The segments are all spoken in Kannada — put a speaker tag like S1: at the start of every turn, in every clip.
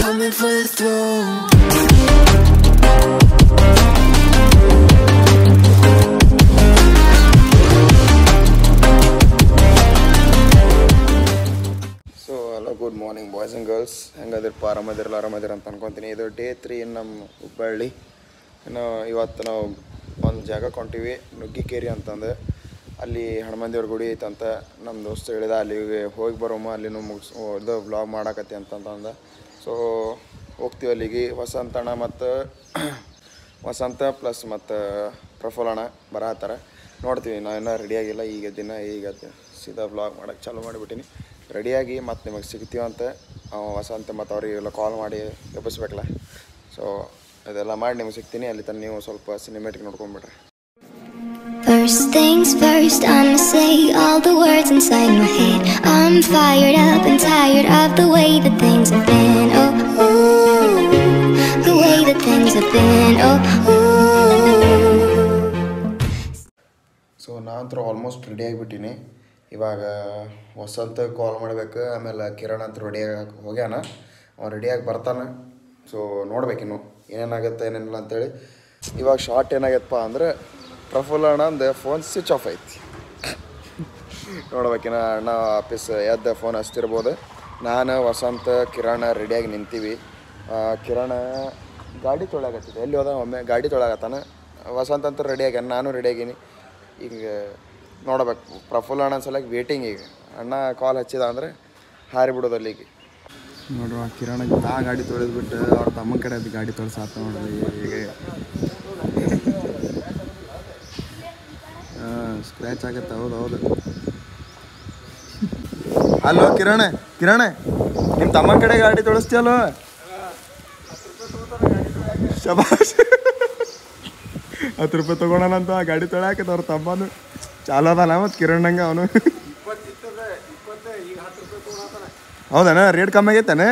S1: coming for the throne.
S2: So hello good morning boys and girls ಹೆಂಗದಿರಪ್ಪ ಆರಾಮದಿರಲ್ಲ ಆರಾಮದಿರ ಅಂತ ಅನ್ಕೊತೀನಿ ಇದು ಡೇ ತ್ರೀ ಇನ್ ನಮ್ಮ ಹುಬ್ಬಳ್ಳಿ ಇನ್ನು ಇವತ್ತು ನಾವು ಒಂದು ಜಾಗ ಕೊಂತೀವಿ ನುಗ್ಗಿಕೇರಿ ಅಂತಂದು ಅಲ್ಲಿ ಹನುಮಂದಿಯವ್ರ ಗುಡಿ ಐತಂತ ನಮ್ಮ ದೋಸ್ತ ಹೇಳಿದ ಅಲ್ಲಿಗೆ ಹೋಗಿ ಬರೋಮ ಅಲ್ಲಿನೂ ಮುಗಿಸ್ ಇದು ಬ್ಲಾಗ್ ಮಾಡಾಕತ್ತಿ ಅಂತಂದ ಸೊ ಹೋಗ್ತೀವಿ ಅಲ್ಲಿಗೆ ವಸಂತಣ್ಣ ಮತ್ತು ವಸಂತ ಪ್ಲಸ್ ಮತ್ತು ಪ್ರಫುಲ್ಲಣ್ಣ ಬರತ್ತಾರ ನೋಡ್ತೀವಿ ನಾ ಇನ್ನೂ ರೆಡಿಯಾಗಿಲ್ಲ ಈಗ ದಿನ ಈಗ ಸೀದಾ ಬ್ಲಾಗ್ ಮಾಡೋಕ್ಕೆ ಚಾಲೂ ಮಾಡಿಬಿಟ್ಟಿನಿ ರೆಡಿಯಾಗಿ ಮತ್ತು ನಿಮಗೆ ಸಿಗ್ತೀವಿ ಅಂತ ಅವ ವಸಂತ ಮತ್ತು ಅವರಿಗೆಲ್ಲ ಕಾಲ್ ಮಾಡಿ ಎಬ್ಬಿಸ್ಬೇಕಲ್ಲ ಸೊ ಇದೆಲ್ಲ ಮಾಡಿ ನಿಮಗೆ ಸಿಗ್ತೀನಿ ಅಲ್ಲಿ ತನಕ ನೀವು ಸ್ವಲ್ಪ ಸಿನಿಮೆಟಿಕ್ ನೋಡ್ಕೊಂಬಿಡ್ರಿ
S3: First things first, I'ma say all the words inside my head. I'm fired up and tired of the way that things have been. Oh, ooh, the way that things have been. Oh, ooh.
S2: So ನಾನಂತೂ ಆಲ್ಮೋಸ್ಟ್ ರೆಡಿ ಆಗಿಬಿಟ್ಟಿನಿ ಇವಾಗ ವಸಂತ ಕಾಲ್ ಮಾಡ್ಬೇಕು ಆಮೇಲೆ ಕಿರಣ್ ಅಂತ ರೆಡಿಯಾಗಿ ಹೋಗ್ಯಾನ ಅವ ರೆಡಿಯಾಗಿ ಬರ್ತಾನೆ ಸೊ ನೋಡ್ಬೇಕಿನ್ನು ಏನೇನಾಗುತ್ತೆ ಏನೇನಿಲ್ಲ ಅಂತೇಳಿ ಇವಾಗ ಶಾರ್ಟ್ ಏನಾಗೈತಪ್ಪ ಅಂದ್ರೆ ಪ್ರಫುಲ್ಲ ಅಣ್ಣಂದು ಫೋನ್ ಸ್ವಿಚ್ ಆಫ್ ಐತಿ ನೋಡ್ಬೇಕಿನ ಅಣ್ಣ ಆಫೀಸ್ ಎದ್ದ ಫೋನ್ ಹಚ್ತಿರ್ಬೋದು ನಾನು ವಸಂತ ಕಿರಣ್ ರೆಡಿಯಾಗಿ ನಿಂತೀವಿ ಆ, ಕಿರಣ್ ಗಾಡಿ ತೊಳಗತ್ತಿದೆ ಎಲ್ಲಿ ಹೋದ ಒಮ್ಮೆ ಗಾಡಿ ತೊಳಗತ್ತಾನ ವಸಂತ ಅಂತ ರೆಡಿ ಆಗ್ಯಾನ ನಾನು ರೆಡಿ ಆಗೀನಿ ಈಗ ನೋಡ್ಬೇಕು ಪ್ರಫುಲ್ಲ ಅಣ್ಣ ಸಲಕ್ಕೆ ವೇಟಿಂಗ್ ಈಗ ಅಣ್ಣ ಕಾಲ್ ಹಚ್ಚಿದ ಅಂದರೆ ಹಾರಿ ಬಿಡೋದು ಅಲ್ಲಿಗೆ ನೋಡ್ರಿ ಕಿರಣ್ ಆ ಗಾಡಿ ತೊಳೆದ್ಬಿಟ್ಟು ಅವ್ರ ತಮ್ಮನ ಕಡೆ ಅದು ಗಾಡಿ ತೊಳ್ಸಾತ ನೋಡ್ರಿ ಈಗ ಹಾಂ ಸ್ಕ್ರ್ಯಾಚ್ ಆಗತ್ತೆ ಹೌದು ಹೌದು ಅಲ್ಲೋ ಕಿರಣ್ ಕಿರಣ್ ನಿಮ್ಮ ತಮ್ಮನ ಕಡೆ ಗಾಡಿ ತೊಳಸ್ತೀಯಲ್ಲೋ ಶಬಾಷ್ ಹತ್ತು ರೂಪಾಯಿ ತೊಗೊಳನಂತ ಆ ಗಾಡಿ ತೊಳಾಕತ್ತ ಅವ್ರ ತಮ್ಮನು ಚಾಲು ಅದಲ್ಲ ಮತ್ತು ಕಿರಣ್ ಹಂಗ ಅವನು ಹೌದನ ರೇಟ್ ಕಮ್ಮಿ ಆಗೈತಾನೆ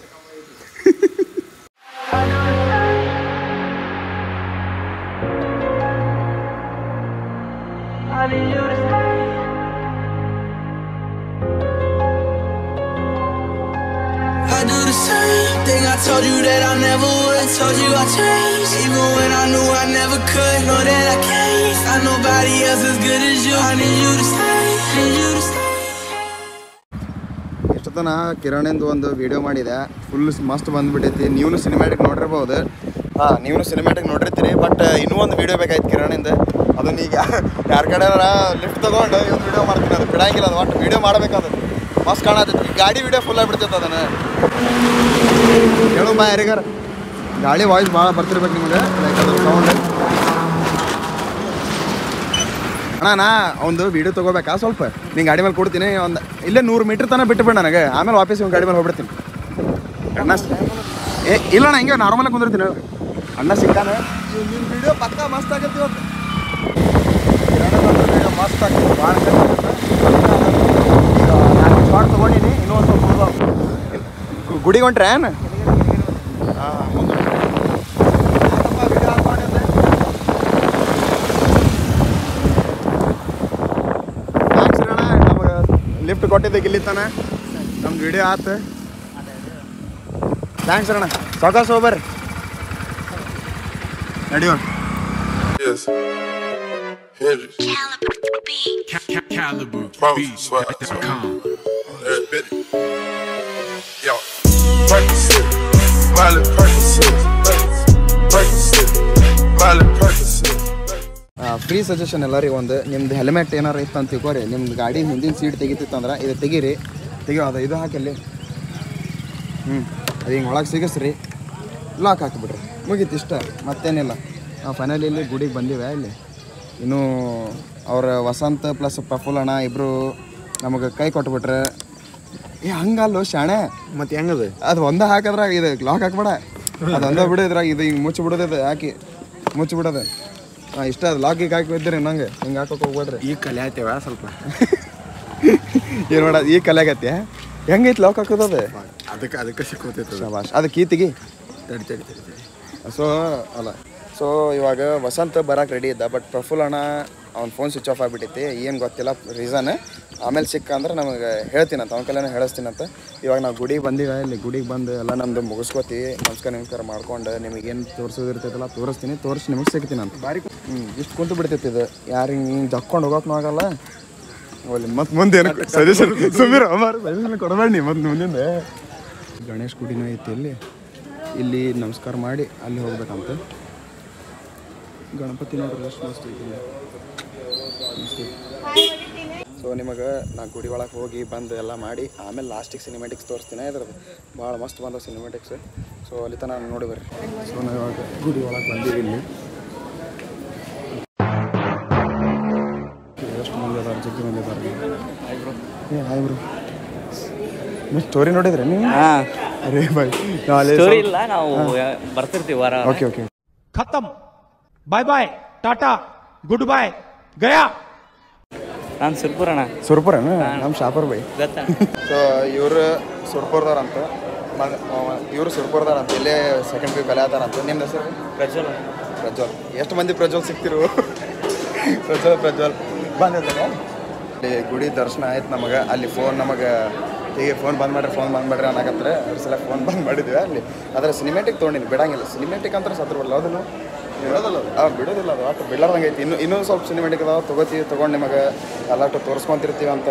S1: I do the same thing I told you that I never would. I told you I changed, even when I knew I never could. Know that I can't find nobody else as good as you. I need you to stay, need you to stay.
S2: ಎಷ್ಟೊತ್ತನ ಕಿರಣಿಂದು ಒಂದು ವಿಡಿಯೋ ಮಾಡಿದೆ ಫುಲ್ ಮಸ್ತ್ ಬಂದ್ಬಿಟ್ಟೈತಿ ನೀವು ಸಿನಿಮ್ಯಾಟಿಕ್ ನೋಡಿರ್ಬೋದು ಹಾಂ ನೀವು ಸಿನಿಮ್ಯಾಟಿಕ್ ನೋಡಿರ್ತೀರಿ ಬಟ್ ಇನ್ನೂ ಒಂದು ವಿಡಿಯೋ ಬೇಕಾಯ್ತು ಕಿರಣಿಂದ ಅದನ್ನ ಈಗ ಯಾರ ಕಡೆ ಲಿಫ್ಟ್ ತೊಗೊಂಡು ಇವತ್ತು ವಿಡಿಯೋ ಮಾಡ್ತೀನಿ ಅದು ಬಿಡಂಗಿಲ್ಲ ಅದು ಒಟ್ಟು ವಿಡಿಯೋ ಮಾಡಬೇಕಾದ ಮಸ್ತ್ ಕಾಣತೈತಿ ಈ ಗಾಡಿ ವಿಡಿಯೋ ಫುಲ್ ಆಗಿಬಿಡ್ತೈತೆ ಅದನ್ನು ಹೇಳು ಬಾ ಯಾರಿಗಾರ ಗಾಡಿ ವಾಯ್ಸ್ ಭಾಳ ಬರ್ತಿರ್ಬೇಕು ನಿಮಗೆ ಲೈಕ್ ಅದ್ರ ಸೌಂಡ್ ಅಣ್ಣ ನಾ ಒಂದು ವಿಡಿಯೋ ತೊಗೋಬೇಕಾ ಸ್ವಲ್ಪ ನಿಂಗೆ ಗಾಡಿ ಮೇಲೆ ಕೊಡ್ತೀನಿ ಒಂದು ಇಲ್ಲೇ ನೂರು ಮೀಟ್ರ್ ತನಕ ಬಿಟ್ಟು ಬಿಡ ನನಗೆ ಆಮೇಲೆ ವಾಪಸ್ ಒಂದು ಗಾಡಿ ಮೇಲೆ ಹೋಗ್ಬಿಡ್ತೀನಿ ಅಣ್ಣ ಸ- ಏ ಇಲ್ಲ ಅಣ್ಣ ಹಿಂಗೆ ನಾರ್ಮಲಾಗಿ ಕುಂದಿರ್ತೀನಿ ಅಣ್ಣ ಸಿಗ್ತಾನೆ ನಿನ್ನ ವಿಡಿಯೋ ಪಕ್ಕ ಮಸ್ತ್ ಆಗತ್ತೆ ಇವತ್ತು ವಿಡಿಯೋ ಮಸ್ತ್ ಆಗ್ತದೆ ಭಾಳ ಈಗ ನಾನು ಶಾರ್ಟ್ ತೊಗೊಂಡಿನಿ ಇನ್ನೂ ಒಂದು ಸ್ವಲ್ಪ ಉಳ್ದಾವ್. ಗುಡಿಗೆ ಹೊಂಟ್ರೆ ಏನು ಹಾಂ ಮುಂದೆ ವಿಡಿಯೋ ಹಾಕೊಂಡಿದ್ದೆ ಥ್ಯಾಂಕ್ಸ್ ರೀ ಅಣ್ಣ ನಮಗೆ ಲಿಫ್ಟ್ ಕೊಟ್ಟಿದ್ದಕ್ಕೆ ಇಲ್ಲಿ ತನ ನಮ್ಮ ವಿಡಿಯೋ ಆತು ಥ್ಯಾಂಕ್ಸ್ ಅಣ್ಣ ಸಾಕಾಸ್ ಹೋಗ್ಬರ್ರಿ ನಡಿಯೋಣ
S4: Yes. Hendrix.
S5: Caliber
S4: Bro,
S5: Beats.
S4: swear,
S5: dot com.
S4: Let's bet it. Yo. Percocet. Miley Percocet. Percocet. Miley Percocet.
S2: Free suggestion ಎಲ್ಲರಿಗೆ ಒಂದು ನಿಮ್ದು ಹೆಲ್ಮೆಟ್ ಏನಾರು ಇತ್ತು ಅಂತ ತಿಳ್ಕೊರಿ ನಿಮ್ದು ಗಾಡಿ ಹಿಂದಿನ ಸೀಟ್ ತೆಗಿತಿತ್ತು ಅಂದ್ರೆ ಇದು ತೆಗೀರಿ ತೆಗಿಯೋ ಅದು ಇದು ಹಾಕಿ ಅಲ್ಲಿ ಹ್ಞೂ ಅದು ಹಿಂಗೆ ಒಳಗೆ ಸಿಗಿಸ್ರಿ ಲಾಕ್ ಹಾಕಿಬಿಡ್ರಿ ಮುಗೀತು ಇಷ್ಟ ಮತ್ತೇನಿಲ್ಲ ನಾವು ಫೈನಲಿ ಇಲ್ಲಿ ಗುಡಿಗೆ ಬಂದಿವೆ ಇಲ್ಲಿ ಇನ್ನೂ ಅವ್ರ ವಸಂತ ಪ್ಲಸ್ ಪ್ರಫುಲ್ಲಣ್ಣ ಇಬ್ಬರು ನಮಗೆ ಕೈ ಕೊಟ್ಬಿಟ್ರೆ ಏ ಹಂಗಲ್ಲೋ ಶಾಣೆ
S6: ಮತ್ತೆ ಹೆಂಗದ
S2: ಅದು ಒಂದೇ ಹಾಕಿದ್ರಾಗ ಇದು ಲಾಕ್ ಹಾಕ್ಬೇಡ ಅದು ಒಂದೇ ಬಿಡು ಇದ್ರಾಗ ಇದು ಹಿಂಗೆ ಮುಚ್ಚಿ ಬಿಡೋದು ಇದು ಹಾಕಿ ಮುಚ್ಚಿ ಬಿಡೋದು ಹಾಂ ಇಷ್ಟ ಅದು ಲಾಕ್ ಈಗ ಹಾಕಿ ಇದ್ದೀರಿ ನಂಗೆ ಹಿಂಗೆ ಹಾಕೋಕೆ ಹೋಗ್ಬೇಡ್ರಿ
S6: ಈಗ ಕಲೆ ಆಯ್ತೇವ ಸ್ವಲ್ಪ
S2: ಏನು ಮಾಡ ಈಗ ಕಲೆಗತ್ತೆ ಹೆಂಗೈತಿ ಲಾಕ್ ಹಾಕೋದು ಅದು
S6: ಅದಕ್ಕೆ ಅದಕ್ಕೆ ಸಿಕ್ಕೋತೈತದ
S2: ಶಬಾಷ್ ಅದು ಕೀತಿಗಿ
S6: ತಡಿ ತಡಿ ತಡಿ ತಡಿ
S2: ಸೊ ಅಲ್ಲ ಸೊ ಇವಾಗ ವಸಂತ ಬರಕ್ಕೆ ರೆಡಿ ಇದ್ದ ಬಟ್ ಪ್ರಫುಲ್ ಅಣ್ಣ ಅವ್ನ ಫೋನ್ ಸ್ವಿಚ್ ಆಫ್ ಆಗಿಬಿಟ್ಟೈತಿ ಏನು ಗೊತ್ತಿಲ್ಲ ರೀಸನ್ ಆಮೇಲೆ ಸಿಕ್ಕ ಅಂದ್ರೆ ನಮಗೆ ಹೇಳ್ತೀನಂತ ಅವನ ಕೈಲೇನೆ ಹೇಳಿಸ್ತೀನಂತ ಇವಾಗ ನಾವು ಗುಡಿಗೆ ಬಂದೀವಿ ಇಲ್ಲಿ ಗುಡಿಗೆ ಬಂದು ಎಲ್ಲ ನಮ್ಮದು ಮುಗಿಸ್ಕೋತೀವಿ ನಮಸ್ಕಾರ ನಮಸ್ಕಾರ ಮಾಡ್ಕೊಂಡು ನಿಮಗೇನು ತೋರಿಸೋದು ಇರ್ತೈತಲ್ಲ ತೋರಿಸ್ತೀನಿ ತೋರಿಸಿ ನಿಮಗೆ ಸಿಗ್ತೀನಂತ ಬಾರಿ ಹ್ಞೂ ಇಷ್ಟು ಕುಂತು ಬಿಡ್ತೈತಿ ಇದು ಯಾರು ಹಿಂಗೆ ಹಿಂಗೆ ಜಕ್ಕೊಂಡು ಹೋಗೋಕ್ಕೂ ಆಗಲ್ಲ ಅಲ್ಲಿ ಮತ್ತೆ ಮುಂದೆ ಏನು ಸಜೆಷನ್ ಸುಮ್ಮೀರ ಸಜೆಷನ್ ಕೊಡಬೇಡ ನೀ ಮತ್ತೆ ಮುಂದಿಂದ ಗಣೇಶ್ ಗುಡಿನೂ ಐತಿ ಇಲ್ಲಿ ಇಲ್ಲಿ ನಮಸ್ಕಾರ ಮಾಡಿ ಅಲ್ಲಿ ಹೋಗ್ಬೇಕಂತ ಗಣಪತಿ ನೋಡ್ರಿ ಎಷ್ಟು ಮಸ್ತ್ ಐತಿ ಇಲ್ಲಿ. ಮಸ್ತ್ ಐತಿ. ಸೊ ನಿಮಗೆ ನಾ ಗುಡಿ ಒಳಗೆ ಹೋಗಿ ಬಂದು ಎಲ್ಲ ಮಾಡಿ ಆಮೇಲೆ ಲಾಸ್ಟಿಗೆ ಸಿನಿಮ್ಯಾಟಿಕ್ಸ್ ತೋರಿಸ್ತೀನಿ ಇದ್ರದ್ದು ಭಾಳ ಮಸ್ತ್ ಬಂದ ಸಿನಿಮ್ಯಾಟಿಕ್ಸ್ ಸೊ ಅಲ್ಲಿ ತನಕ ನೋಡಿ ಬರ್ರಿ ಸೊ ನಾವು ಇವಾಗ ಗುಡಿ ಒಳಗೆ ಬಂದೀವಿ ಇಲ್ಲಿ ಎಷ್ಟು ಮಂದಿ ಅದಾರ ಜಗ್ಗಿ ಮಂದಿ ಅದಾರ ಏ ಹಾಯ್ ಬ್ರೋ ನೀವು ಸ್ಟೋರಿ ನೋಡಿದ್ರೆ ನೀವು ಅರೇ ಬಾಯ್
S5: ಸ್ಟೋರಿ ಇಲ್ಲ ನಾವು ಬರ್ತಿರ್ತೀವಿ ವಾರ
S2: ಓಕೆ ಓಕೆ
S7: खत्म bye bye tata good bye गया
S5: ನಾನು ಸುರ್ಪುರಣ
S2: ಸುರ್ಪುರನ ನಮ್ಮ ಶಾಪರ್ ಬೈ
S5: ಗೊತ್ತಾ
S2: ಸೊ ಇವರು ಸುರ್ಪುರದವ್ರ ಅಂತ ಇವರು ಸುರ್ಪುರದವ್ರ ಅಂತ ಇಲ್ಲೇ ಸೆಕೆಂಡ್ ಪಿ ಕಲಿಯಾತಾರ ಅಂತ ನಿಮ್ಮ ಹೆಸರು
S5: ಪ್ರಜ್ವಲ್
S2: ಪ್ರಜ್ವಲ್ ಎಷ್ಟು ಮಂದಿ ಪ್ರಜ್ವಲ್ ಸಿಗ್ತಿರು ಪ್ರಜ್ವಲ್ ಪ್ರಜ್ವಲ್ ಬಂದಿದ್ದಾರೆ ಅಲ್ಲಿ ಗುಡಿ ದರ್ಶನ ಆಯ್ತು ನಮಗೆ ಅಲ್ಲಿ ಫೋನ್ ನಮಗೆ ಹೀಗೆ ಫೋನ್ ಬಂದ್ ಮಾಡ್ರಿ ಫೋನ್ ಬಂದ್ ಮಾಡ್ರಿ ಅನ್ನಕತ್ರೆ ಎರಡು ಸಲ ಫೋನ್ ಬಂದ್ ಮಾಡಿದ್ವಿ ಅಲ್ಲಿ ಅದರ ಸಿನಿಮ್ಯಾಟಿಕ್ ತೊಗೊಂಡಿನಿ ಬಿಡಂಗಿಲ್ಲ ಸಿನಿಮ್ಯಾಟಿಕ್ ಅಂತ ಸತ್ರ ಬರಲ್ಲ ಅದನ್ನು ಬಿಡೋದಿಲ್ಲ ಹಾಂ ಬಿಡೋದಿಲ್ಲ ಅದು ಒಟ್ಟು ಬಿಡ್ಲಾರ್ದಂಗೆ ಐತಿ ಇನ್ನು ಇನ್ನೂ ಸ್ವಲ್ಪ ಸಿನಿಮ್ಯಾಟಿಕ್ ಅದಾವ ತೊಗೋತೀವಿ ತೊಗೊಂಡು ನಿಮಗೆ ಎಲ್ಲಟ್ಟು ತೋರಿಸ್ಕೊಂತಿರ್ತೀವಿ ಅಂತ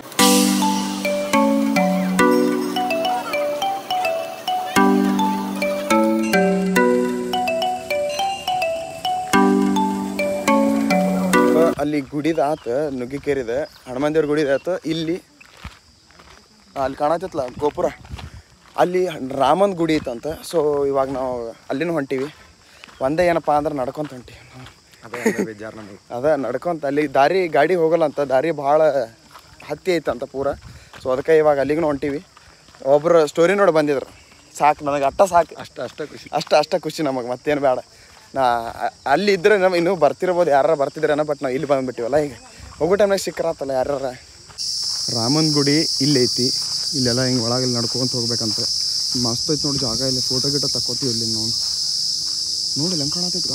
S2: ಸೊ ಅಲ್ಲಿ ಗುಡಿದ ಆತ ನುಗ್ಗಿಕೇರಿದ ಹನುಮಂದೇವ್ರ ಗುಡಿದ ಆತ ಇಲ್ಲಿ ಅಲ್ಲಿ ಕಾಣತ್ತಲ್ಲ ಗೋಪುರ ಅಲ್ಲಿ ರಾಮನ್ ಗುಡಿ ಐತಂತ ಸೊ ಇವಾಗ ನಾವು ಅಲ್ಲಿನೂ ಹೊಂಟೀವಿ ಒಂದೇ ಏನಪ್ಪ ಅಂದ್ರೆ ನಡ್ಕೊಂತ ಹೊಂಟೀವಿ ನಾವು.
S6: ಅದೇ ಬೇಜಾರು ನಮಗೆ
S2: ಅದ ನಡ್ಕೊಂತ ಅಲ್ಲಿ ದಾರಿ ಗಾಡಿ ಹೋಗಲ್ಲ ಅಂತ ದಾರಿ ಭಾಳ ಹತ್ತಿ ಐತಂತ ಪೂರ ಸೊ ಅದಕ್ಕೆ ಇವಾಗ ಅಲ್ಲಿಗೂ ಹೊಂಟೀವಿ ಒಬ್ರು ಸ್ಟೋರಿ ನೋಡಿ ಬಂದಿದ್ರು ಸಾಕು ನನಗೆ ಅಟ್ಟ ಸಾಕು
S6: ಅಷ್ಟ ಅಷ್ಟ ಖುಷಿ
S2: ಅಷ್ಟ ಅಷ್ಟ ಖುಷಿ ನಮಗೆ ಮತ್ತೇನು ಬೇಡ ನಾ ಅ- ಅಲ್ಲಿ ಇದ್ರೆ ನಮ್ಗೆ ಇನ್ನೂ ಬರ್ತಿರ್ಬೋದು ಯಾರು ಬರ್ತಿದ್ರೇನೋ ಬಟ್ ನಾವು ಇಲ್ಲಿ ಬಂದ್ಬಿಟ್ಟಿವಲ್ಲ ಈಗ ಹೋಗೋ ಟೈಮ್ನಾಗ ಸಿಕ್ಕರಾತಲ್ಲ ಯಾರ ರಾಮನ್ ಗುಡಿ ಇಲ್ಲಿ ಐತಿ ಇಲ್ಲೆಲ್ಲ ಹಿಂಗೆ ಒಳಗೆ ಇಲ್ಲಿ ನಡ್ಕೊಂತ ಹೋಗ್ಬೇಕಂತ ಮಸ್ತ್ ಐತಿ ನೋಡಿ ಜಾಗ ಇಲ್ಲಿ ಫೋಟೋ ಗಿಟ ತಕ್ಕೋತೀವಿ ಇಲ್ಲಿ ನಾವು ನೋಡಿ ಹೆಂಗೆ ಕಾಣತೈತ್ರ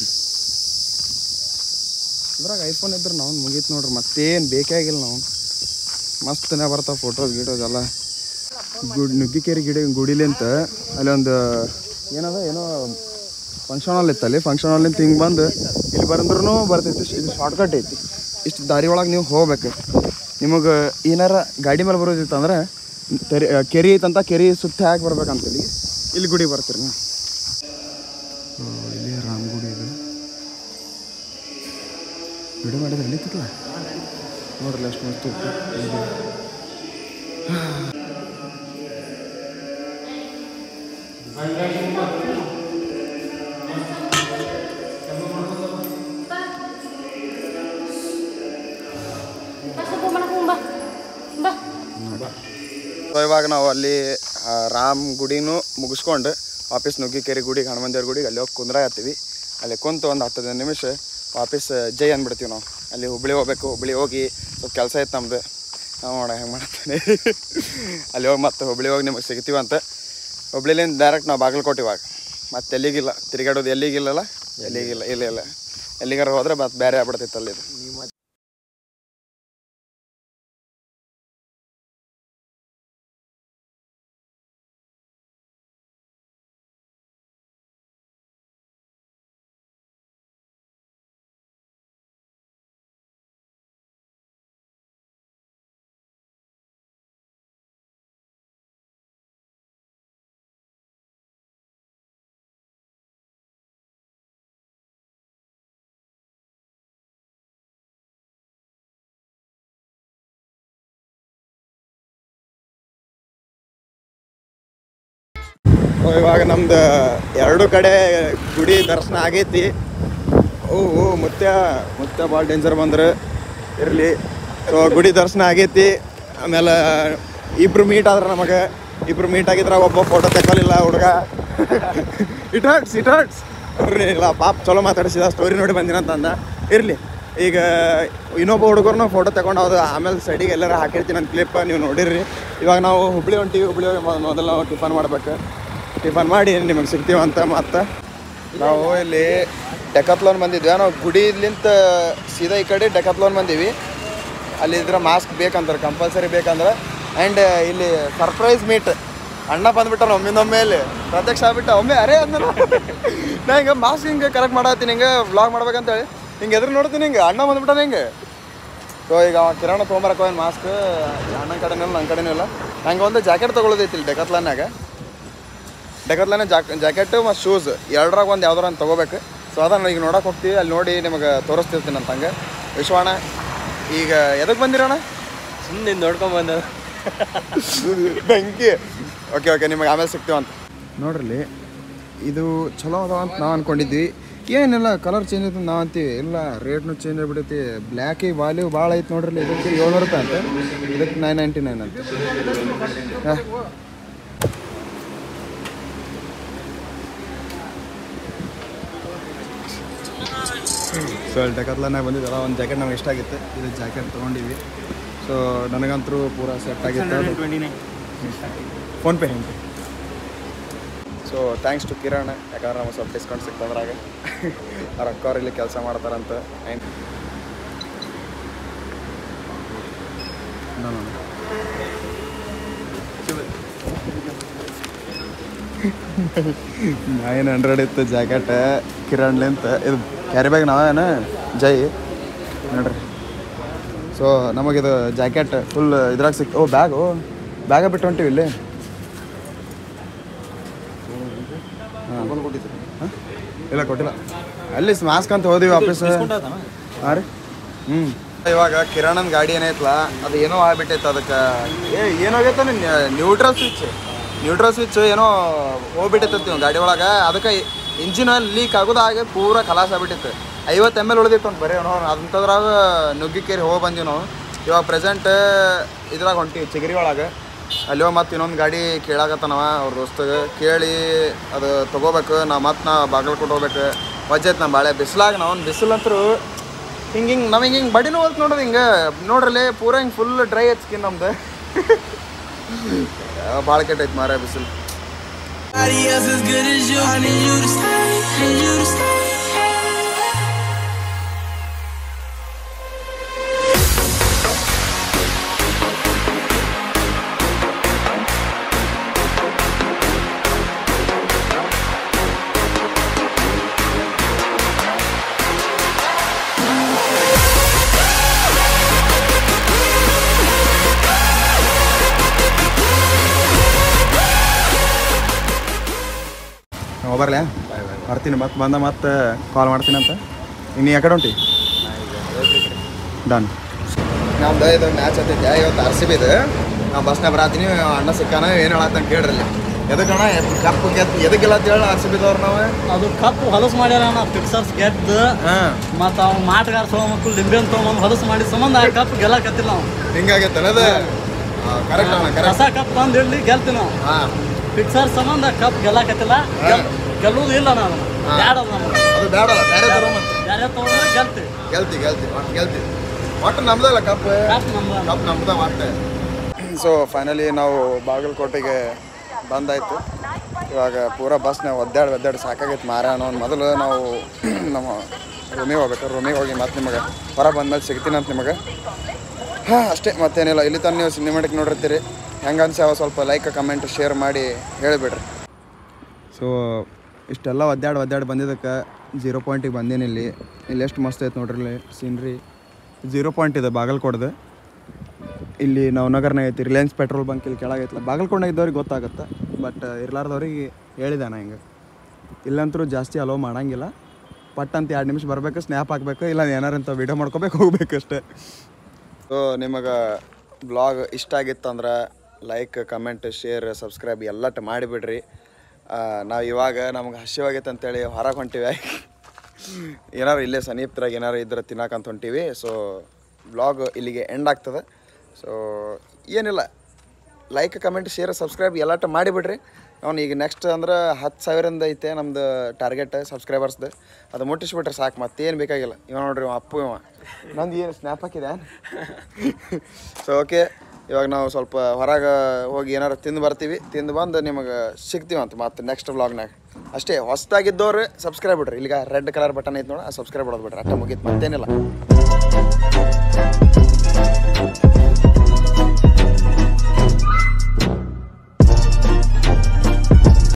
S2: ಅದ್ರಾಗ ಐಫೋನ್ ಇದ್ರೆ ನಾವು ಮುಗೀತು ನೋಡ್ರಿ ಮತ್ತೇನು ಬೇಕೇ ಆಗಿಲ್ಲ ನಾವು ಮಸ್ತನೇ ಬರ್ತಾವೆ ಫೋಟೋಸ್ ಗೀಟೋಸ್ ಎಲ್ಲ ಗುಡ್ ನುಗ್ಗಿಕೇರಿ ಗಿಡ ಗುಡಿಲಿಂತ ಅಲ್ಲಿ ಒಂದು ಏನದ ಏನೋ ಫಂಕ್ಷನ್ ಹಾಲ್ ಇತ್ತಲ್ಲಿ ಫಂಕ್ಷನ್ ಹಾಲಿಂದ ಹಿಂಗೆ ಬಂದು ಇಲ್ಲಿ ಬಂದ್ರೂ ಬರ್ತೈತಿ ಇದು ಶಾರ್ಟ್ಕಟ್ ಐತಿ ಇಷ್ಟು ದಾರಿ ಒಳಗೆ ನೀವು ಹೋಗ್ಬೇಕು ನಿಮಗೆ ಏನಾರ ಗಾಡಿ ಮೇಲೆ ಬರೋದಿತ್ತು ಅಂದ್ರೆ ತೆರೆ ಕೆರೆ ಐತಂತ ಕೆರೆ ಸುತ್ತ ಹಾಕಿ ಬರ್ಬೇಕಂತ ಇಲ್ಲಿ ಇಲ್ಲಿ ಗುಡಿ ಬರ್ತೀರಿ ನೀವು ಇಲ್ಲಿ ರಾಮ್ ಗುಡಿ ಇದು ವಿಡಿಯೋ ಮಾಡಿದ್ರೆ ನಡೀತಿಲ್ಲ ನೋಡ್ರಲ್ಲ ಎಷ್ಟು ಮಸ್ತ್ ಇತ್ತು ಇದು. ಸೊ ಇವಾಗ ನಾವು ಅಲ್ಲಿ ಆ, ರಾಮ್ ಗುಡಿನೂ ಮುಗಿಸ್ಕೊಂಡು ವಾಪಸ್ ನುಗ್ಗಿಕೆರೆ ಗುಡಿಗೆ ಹನುಮಂದೇವ್ರ ಗುಡಿಗೆ ಅಲ್ಲಿ ಹೋಗಿ ಕುಂದ್ರಾಗತ್ತೀವಿ ಅಲ್ಲಿ ಕುಂತು ಒಂದು ಹತ್ತು ಹದಿನೈದು ನಿಮಿಷ ವಾಪಸ್ ಜೈ ಅಂದ್ಬಿಡ್ತೀವಿ ನಾವು ಅಲ್ಲಿ ಹುಬ್ಳಿ ಹೋಗ್ಬೇಕು ಹುಬ್ಳಿ ಹೋಗಿ ಸ್ವಲ್ಪ ಕೆಲಸ ಐತೆ ನಮ್ದು ನಾವು ನೋಡ ಹೆಂಗೆ ಮಾಡ್ತಾನೆ ಅಲ್ಲಿ ಹೋಗಿ ಮತ್ತೆ ಹುಬ್ಳಿ ಹೋಗಿ ನಿಮಗೆ ಸಿಗ್ತೀವಂತ ಹುಬ್ಳಿಲಿಂದ ಡೈರೆಕ್ಟ್ ನಾವು ಬಾಗಲಕೋಟೆ ಇವಾಗ ಮತ್ತೆ ಎಲ್ಲಿಗಿಲ್ಲ ತಿರುಗಾಡೋದು ಎಲ್ಲಿಗಿಲ್ಲಲ್ಲ ಎಲ್ಲಿಗಿಲ್ಲ ಇಲ್ಲ ಇಲ್ಲ ಎಲ್ಲಿಗಾರ ಹೋದ್ರೆ ಮತ್ತೆ ಬೇರೆ ಆಗ್ಬಿಡ್ತೈತೆ ಅಲ್ಲಿ ಇದು ಸೊ ಇವಾಗ ನಮ್ದು ಎರಡು ಕಡೆ ಗುಡಿ ದರ್ಶನ ಆಗೈತಿ ಓ ಓ ಮುತ್ಯ ಮುತ್ಯ ಭಾಳ ಡೇಂಜರ್ ಬಂದ್ರೆ ಇರಲಿ ಸೊ ಗುಡಿ ದರ್ಶನ ಆಗೈತಿ ಆಮೇಲೆ ಇಬ್ರು ಮೀಟ್ ಆದ್ರೆ ನಮಗೆ ಇಬ್ರು ಮೀಟ್ ಆಗಿದ್ರೆ ಒಬ್ಬ ಫೋಟೋ ತಗೊಲಿಲ್ಲ ಹುಡುಗ ಇಟ್ ಹರ್ಟ್ಸ್ ಇಟ್ ಹರ್ಟ್ಸ್ ಇಲ್ಲ ಪಾಪ ಚಲೋ ಮಾತಾಡಿಸಿದ ಸ್ಟೋರಿ ನೋಡಿ ಬಂದಿನ ಅಂತಂದ ಇರಲಿ ಈಗ ಇನ್ನೊಬ್ಬ ಹುಡುಗರ್ನ ಫೋಟೋ ತಗೊಂಡು ಅದು ಆಮೇಲೆ ಸೈಡಿಗೆ ಎಲ್ಲಾರ ಹಾಕಿರ್ತೀನಿ ಅಂತ ಕ್ಲಿಪ್ ನೀವು ನೋಡಿರಿ ಇವಾಗ ನಾವು ಹುಬ್ಳಿ ಹೊಂಟೀವಿ ಹುಬ್ಳಿ ಹೋಗಿ ಮೊದ್- ಮೊದಲು ನಾವು ಟಿಫನ್ ಮಾಡ್ಬೇಕು ಟಿಫನ್ ಮಾಡಿ ನಿಮಗೆ ಸಿಗ್ತೀವಂತ ಮತ್ತೆ ನಾವು ಇಲ್ಲಿ ಡೆಕತ್ಲೋನ್ ಬಂದಿದ್ವಿ ನಾವು ಗುಡಿಲಿಂತ ಸೀದಾ ಈ ಕಡೆ ಡೆಕತ್ಲೋನ್ ಬಂದೀವಿ ಅಲ್ಲಿ ಇದ್ರೆ ಮಾಸ್ಕ್ ಬೇಕಂತಾರೆ ಕಂಪಲ್ಸರಿ ಬೇಕಂದ್ರೆ ಆ್ಯಂಡ್ ಇಲ್ಲಿ ಸರ್ಪ್ರೈಸ್ ಮೀಟ್ ಅಣ್ಣ ಬಂದ್ಬಿಟ್ಟಾನ ಒಮ್ಮಿಂದೊಮ್ಮೆ ಇಲ್ಲಿ ಪ್ರತ್ಯಕ್ಷ ಆಗ್ಬಿಟ್ಟ ಒಮ್ಮೆ ಅರೇ ಅಂದನು ನಾ ಹಿಂಗೆ ಮಾಸ್ಕ್ ಹಿಂಗೆ ಕರೆಕ್ಟ್ ಮಾಡತ್ತೀನಿ ಹಿಂಗೆ ವ್ಲಾಗ್ ಮಾಡ್ಬೇಕಂತೇಳಿ ಹಿಂಗೆ ಎದುರು ನೋಡ್ತೀನಿ ಹಿಂಗೆ ಅಣ್ಣ ಬಂದ್ಬಿಟ್ಟಾನ ಹಿಂಗೆ ಸೊ ಈಗ ಅವ ಕಿರಾಣ ತೊಗೊಂಬರಕ್ಕೆ ಹೋಗಿ ಮಾಸ್ಕ್ ಅಣ್ಣನ ಕಡೆನೂ ಇಲ್ಲ ನನ್ನ ಕಡೆನೂ ಇಲ್ಲ ನಂಗೆ ಒಂದು ಜಾಕೆಟ್ ತೊಗೊಳೋದೈತಿ ಇಲ್ಲಿ ಡೆಕತ್ಲಾನ್ಯಾಗ ಡೆಕತ್ಲಾನೆ ಜಾಕ್ ಜಾಕೆಟು ಮತ್ತು ಶೂಸ್ ಎರಡರಾಗ ಒಂದು ಯಾವ್ದಾರ ಒಂದು ತೊಗೋಬೇಕು ಸೊ ಅದನ್ನು ಈಗ ನೋಡಕ್ಕೆ ಹೋಗ್ತೀವಿ ಅಲ್ಲಿ ನೋಡಿ ನಿಮಗೆ ತೋರಿಸ್ತಿರ್ತೀನಿ ಅಂತ ಹಂಗೆ ವಿಶ್ವಣ್ಣ ಈಗ ಎದಕ್ಕೆ ಬಂದಿರೋಣ
S5: ಸುಮ್ಮನೆ ನೋಡ್ಕೊಂಡ್ ಬಂದ
S2: ಬೆಂಕಿ ಓಕೆ ಓಕೆ ನಿಮಗೆ ಆಮೇಲೆ ಸಿಗ್ತೀವಂತ ನೋಡ್ರಿ ಇದು ಚಲೋ ಅದಾವ ಅಂತ ನಾವು ಅನ್ಕೊಂಡಿದ್ವಿ ಏನಿಲ್ಲ ಕಲರ್ ಚೇಂಜ್ ಐತೆ ನಾವು ಅಂತೀವಿ ಇಲ್ಲ ರೇಟ್ನು ಚೇಂಜ್ ಆಗ್ಬಿಟ್ಟೈತಿ ಬ್ಲ್ಯಾಕಿ ವ್ಯಾಲ್ಯೂ ಭಾಳ ಐತೆ ನೋಡ್ರಿ ಇದಕ್ಕೆ ಏಳ್ನೂರು ರೂಪಾಯಿ ಅಂತ ಇದಕ್ಕೆ ನೈನ್ ನೈಂಟಿ ನೈನ್ ಅಂತ ಹಾ. ಸೊ ಅಲ್ಲಿ ಡೆಕತ್ಲಾನಾಗ ಬಂದಿದ್ದಲ್ಲ ಒಂದು ಜಾಕೆಟ್ ನಮ್ಗೆ ಇಷ್ಟ ಆಗಿತ್ತು ಇದು ಜಾಕೆಟ್ ತೊಗೊಂಡಿವಿ ಸೊ ನನಗಂತರೂ ಪೂರ ಸೆಟ್ ಆಗಿತ್ತು PhonePe so thanks to Kiran ಯಾಕಂದ್ರೆ ನಮಗೆ ಸ್ವಲ್ಪ ಡಿಸ್ಕೌಂಟ್ ಸಿಕ್ತದ್ರಾಗ ಅವ್ರ ಅಕ್ಕವ್ರು ಇಲ್ಲಿ ಕೆಲಸ ಮಾಡ್ತಾರಂತ ಆ್ಯಂಡ್ ನೈನ್ ಹಂಡ್ರೆಡ್ ಇತ್ತು ಜಾಕೆಟ್ ಕಿರಣ್ಲಿಂತ ಇದು ಕ್ಯಾರಿ ಬ್ಯಾಗ್ ನಾವೇನ ಜೈ ನೋಡ್ರಿ ಸೊ ನಮಗಿದು ಜಾಕೆಟ್ ಫುಲ್ ಇದ್ರಾಗ ಸಿಕ್ ಓ ಬ್ಯಾಗು ಬ್ಯಾಗ ಬಿಟ್ಟು ಹೊಂಟಿವಿ ಇಲ್ಲಿ ಹಾಂ? ಇಲ್ಲ ಕೊಟ್ಟಿಲ್ಲ ಅಲ್ಲಿ ಮಾಸ್ಕ್ ಅಂತ ಹೋದಿವಿ ವಾಪಸ್ ಹಾಂ ರೀ ಹ್ಞೂ ಇವಾಗ ಕಿರಣನ್ ಗಾಡಿ ಏನೈತಲ್ಲ ಅದು ಏನೋ ಆಗ್ಬಿಟ್ಟೈತೆ ಅದಕ್ಕೆ ಏ ಏನಾಗೈತೆ ನ್ಯೂಟ್ರಲ್ ಸ್ವಿಚ್ ನ್ಯೂಟ್ರಲ್ ಸ್ವಿಚ್ ಏನೋ ಹೋಗ್ಬಿಟ್ಟೈತೆ ಇವ್ ಗಾಡಿ ಒಳಗೆ ಅದಕ್ಕೆ ಇಂಜಿನ್ ಆಯಿಲ್ ಲೀಕ್ ಆಗೋದಾಗೆ ಪೂರ ಖಲಾಸ್ ಆಗ್ಬಿಟ್ಟಿತ್ತು ಐವತ್ತು ಎಮ್ ಎಲ್ ಉಳಿದಿತ್ತು ಅಂತ ಬರೀ ಏನೋ ಅದಂಥದ್ರಾಗ ನುಗ್ಗಿಕೇರಿ ಹೋಗಿ ಬಂದೀವಿ ನಾವು ಇವಾಗ ಪ್ರೆಸೆಂಟ್ ಇದ್ರಾಗ ಹೊಂಟಿವಿ ಚಿಗರಿ ಒಳಗೆ ಅಲ್ಲಿ ಹೋಗಿ ಮತ್ತೆ ಇನ್ನೊಂದು ಗಾಡಿ ಕೇಳಾಕತ್ತಾನವ ಅವ್ರ ದೋಸ್ತಗೆ ಕೇಳಿ ಅದು ತೊಗೋಬೇಕು ನಾ ಮತ್ತೆ ನಾ ಬಾಗಲ್ಕೋಟ್ ಹೋಗ್ಬೇಕು ವಜ್ಜೈತೆ ನಮ್ಮ ಬಾಳೆ ಬಿಸಿಲಾಗ ನಾವು ಬಿಸಿಲಂತರೂ ಹಿಂಗೆ ಹಿಂಗೆ ನಮಗೆ ಹಿಂಗೆ ಹಿಂಗೆ ಬಡಿನೂ ಹೋಗ್ತು ನೋಡೋದು ಹಿಂಗೆ ನೋಡ್ರಲ್ಲಿ ಪೂರ ಹಿಂಗೆ ಫುಲ್ ಡ್ರೈ ಐತ್ ಸ್ಕಿನ್ ನಮ್ದು ಭಾಳ ಕೆಟ್ಟೈತೆ ಮಾರ ಬಿಸಿಲು
S1: Nobody else as good as you. I need you to stay. Need you to stay.
S2: ಹೋಗ್ಬರ್ಲೆ ಬರ್ತೀನಿ ಮತ್ತೆ ಬಂದ ಮತ್ತೆ ಕಾಲ್ ಮಾಡ್ತೀನಿ ಅಂತ ಇನ್ನು ಯಾಕಡೆ ಹೊಂಟಿ ಡನ್ ನಮ್ದು ಇದು ಮ್ಯಾಚ್ ಹತ್ತೈತೆ ಇವತ್ತು ಆರ್ ಸಿ ಬಿದು ನಾವು ಬಸ್ನಾಗ ಬರಾತೀನಿ ಅಣ್ಣ ಸಿಕ್ಕಾನ ಏನು ಹೇಳತ್ತಂತ ಕೇಳ್ರಲ್ಲಿ ಎದಕ್ಕಣ್ಣ ಕಪ್ಪು ಗೆದ್ದು ಎದಕ್ಕಿಲ್ಲ ಅಂತ ಹೇಳಿ ಆರ್ ಸಿ ಬಿದವ್ರು ನಾವು
S8: ಅದು ಕಪ್ಪು ಹೊಲಸು ಮಾಡ್ಯಾರ ಅಣ್ಣ ಫಿಕ್ಸರ್ಸ್ ಗೆದ್ದು
S2: ಹಾಂ
S8: ಮತ್ತು ಅವ್ ಮಾಟಗಾರ ತೊಗೊಂಬಕ್ಕು ಲಿಂಬೆನ್ ತೊಗೊಂಬಂದು ಹೊಲಸು ಮಾಡಿ ಸಂಬಂಧ ಆ ಕಪ್ ಗೆಲ್ಲಕತ್ತಿಲ್ಲ ನಾವು
S2: ಹಿಂಗಾಗೈತೆ ಅದು ಕರೆಕ್ಟ್ ಅಣ್ಣ ಕರೆಕ್ಟ್
S8: ಹೊಸ ಕಪ್ ತಂದು ಇಡ್ಲಿ ಗೆಲ್ತೀವಿ ನಾವು
S2: ಹಾಂ
S8: ಫಿಕ್ಸರ್ ಸಂಬಂಧ ಕಪ್ ಗೆಲ್ಲಕತ್ತಿಲ್ಲ ಗೆಲ್- ಗೆಲ್ಲುವುದು ಇಲ್ಲ ನಾವು
S2: ಹಾ.
S8: ಬ್ಯಾಡ ಅದು ನಮ್ಗೆ
S2: ಅದು ಬೇಡಲ್ಲ ಬೇರೆ ತರೋ ಮತ್ತೆ
S8: ಯಾರ್ಯಾರು ತೊಗೊಂಡ್ರೆ ಗೆಲ್ತೀವಿ
S2: ಗೆಲ್ತಿ ಗೆಲ್ತಿ ಒಟ್ಟು ಗೆಲ್ತಿ ಒಟ್ಟು ನಮ್ದಲ್ಲ ಕಪ್
S8: ಕಪ್ ನಮ್ದು
S2: ಕಪ್ ನಮ್ದ ಮತ್ತೆ ಸೊ ಫೈನಲಿ ನಾವು ಬಾಗಲಕೋಟೆಗೆ ಬಂದಾಯ್ತು ಇವಾಗ ಪೂರಾ ಬಸ್ನಾಗ ಒದ್ದಾಡಿ ಒದ್ದಾಡಿ ಸಾಕಾಗೈತೆ ಮಾರ ಅನ್ನೋ ಒಂದು ಮೊದಲು ನಾವು ನಮ್ಮ ರೂಮಿಗೆ ಹೋಗ್ಬೇಕು ರೂಮಿಗೆ ಹೋಗಿ ಮತ್ತೆ ನಿಮಗೆ ಹೊರ ಬಂದ್ಮೇಲೆ ಸಿಗ್ತೀನಿ ಅಂತ ನಿಮಗೆ ಹಾಂ ಅಷ್ಟೇ ಮತ್ತೇನಿಲ್ಲ ಇಲ್ಲಿ ತನಕ ನೀವು ಸಿನಿಮಾಟಿಕ್ ನೋಡಿರ್ತೀರಿ ಹೆಂಗೆ ಅನ್ಸ್ಯಾವ ಸ್ವಲ್ಪ ಲೈಕ್ ಕಮೆಂಟ್ ಶೇರ್ ಮಾಡಿ ಹೇಳಿಬಿಡ್ರಿ ಸೊ ಇಷ್ಟೆಲ್ಲ ಒದ್ದಾಡಿ ಒದ್ದಾಡಿ ಬಂದಿದ್ದಕ್ಕೆ ಜೀರೋ ಪಾಯಿಂಟಿಗೆ ಬಂದೀನಿ ಇಲ್ಲಿ ಇಲ್ಲಿ ಎಷ್ಟು ಮಸ್ತ್ ಐತೆ ನೋಡ್ರಿ ಇಲ್ಲಿ ಸೀನ್ರಿ ಜೀರೋ ಪಾಯಿಂಟ್ ಇದೆ ಬಾಗಲ್ಕೋಡ್ದು ಇಲ್ಲಿ ನವನಗರ್ನಾಗ ಐತಿ ರಿಲಯನ್ಸ್ ಪೆಟ್ರೋಲ್ ಬಂಕ್ ಇಲ್ಲಿ ಕೆಳಗೈತಲ್ಲ ಬಾಗಲ್ಕೋಡ್ನಾಗ ಇದ್ದವ್ರಿಗೆ ಗೊತ್ತಾಗುತ್ತೆ ಬಟ್ ಇರ್ಲಾರ್ದವ್ರಿಗೆ ಹೇಳಿದೆ ನಾ ಹಿಂಗೆ ಇಲ್ಲಂತರೂ ಜಾಸ್ತಿ ಅಲೋ ಮಾಡಂಗಿಲ್ಲ ಪಟ್ ಅಂತ ಎರಡು ನಿಮಿಷ ಬರಬೇಕು ಸ್ನ್ಯಾಪ್ ಹಾಕ್ಬೇಕು ಇಲ್ಲ ಏನಾರು ಅಂತ ವೀಡಿಯೋ ಮಾಡ್ಕೋಬೇಕು ಹೋಗ್ಬೇಕು ಅಷ್ಟೇ ಸೊ ನಿಮಗೆ ಬ್ಲಾಗ್ ಇಷ್ಟ ಆಗಿತ್ತಂದ್ರೆ ಲೈಕ್ ಕಮೆಂಟ್ ಶೇರ್ ಸಬ್ಸ್ಕ್ರೈಬ್ ಎಲ್ಲಟ್ಟು ಮಾಡಿಬಿಡ್ರಿ ನಾವು ಇವಾಗ ನಮ್ಗೆ ಹಸಿವಾಗೈತೆ ಅಂತೇಳಿ ಹೊರಗೆ ಹೊಂಟಿವಿ ಏನಾರು ಇಲ್ಲೇ ಸಮೀಪದ್ರಾಗ ಏನಾರು ಇದ್ರೆ ತಿನ್ನಕಂತ ಹೊಂಟೀವಿ ಸೊ ಬ್ಲಾಗ್ ಇಲ್ಲಿಗೆ ಎಂಡ್ ಆಗ್ತದೆ ಸೊ ಏನಿಲ್ಲ ಲೈಕ್ ಕಮೆಂಟ್ ಶೇರ್ ಸಬ್ಸ್ಕ್ರೈಬ್ ಎಲ್ಲಟ ಮಾಡಿಬಿಡ್ರಿ ಅವ್ನು ಈಗ ನೆಕ್ಸ್ಟ್ ಅಂದ್ರೆ ಹತ್ತು ಸಾವಿರದಿಂದ ಐತೆ ನಮ್ದು ಟಾರ್ಗೆಟ್ ಸಬ್ಸ್ಕ್ರೈಬರ್ಸ್ದು ಅದು ಮುಟ್ಟಿಸ್ಬಿಟ್ರೆ ಸಾಕು ಮತ್ತೇನು ಬೇಕಾಗಿಲ್ಲ ಇವ ನೋಡ್ರಿ ಇವ ಅಪ್ಪು ಇವ ನಂದು ಏನು ಸ್ನ್ಯಾಪ್ ಹಾಕಿದೆ ಸೊ ಓಕೆ ಇವಾಗ ನಾವು ಸ್ವಲ್ಪ ಹೊರಗೆ ಹೋಗಿ ಏನಾರು ತಿಂದು ಬರ್ತೀವಿ ತಿಂದು ಬಂದು ನಿಮಗೆ ಸಿಗ್ತೀವಂತ ಮತ್ತೆ ನೆಕ್ಸ್ಟ್ ವ್ಲಾಗ್ನಾಗ ಅಷ್ಟೇ ಹೊಸ್ದಾಗಿದ್ದವ್ರು ಸಬ್ಸ್ಕ್ರೈಬ್ ಬಿಡ್ರಿ ಇಲ್ಲಿಗ ರೆಡ್ ಕಲರ್ ಬಟನ್ ಐತೆ ನೋಡಿ ಆ ಸಬ್ಸ್ಕ್ರೈಬ್ ಮಾಡೋದು ಬಿಡ್ರಿ ಅಟ್ಟ ಮುಗೀತು ಮತ್ತೇನಿಲ್ಲ
S3: Thank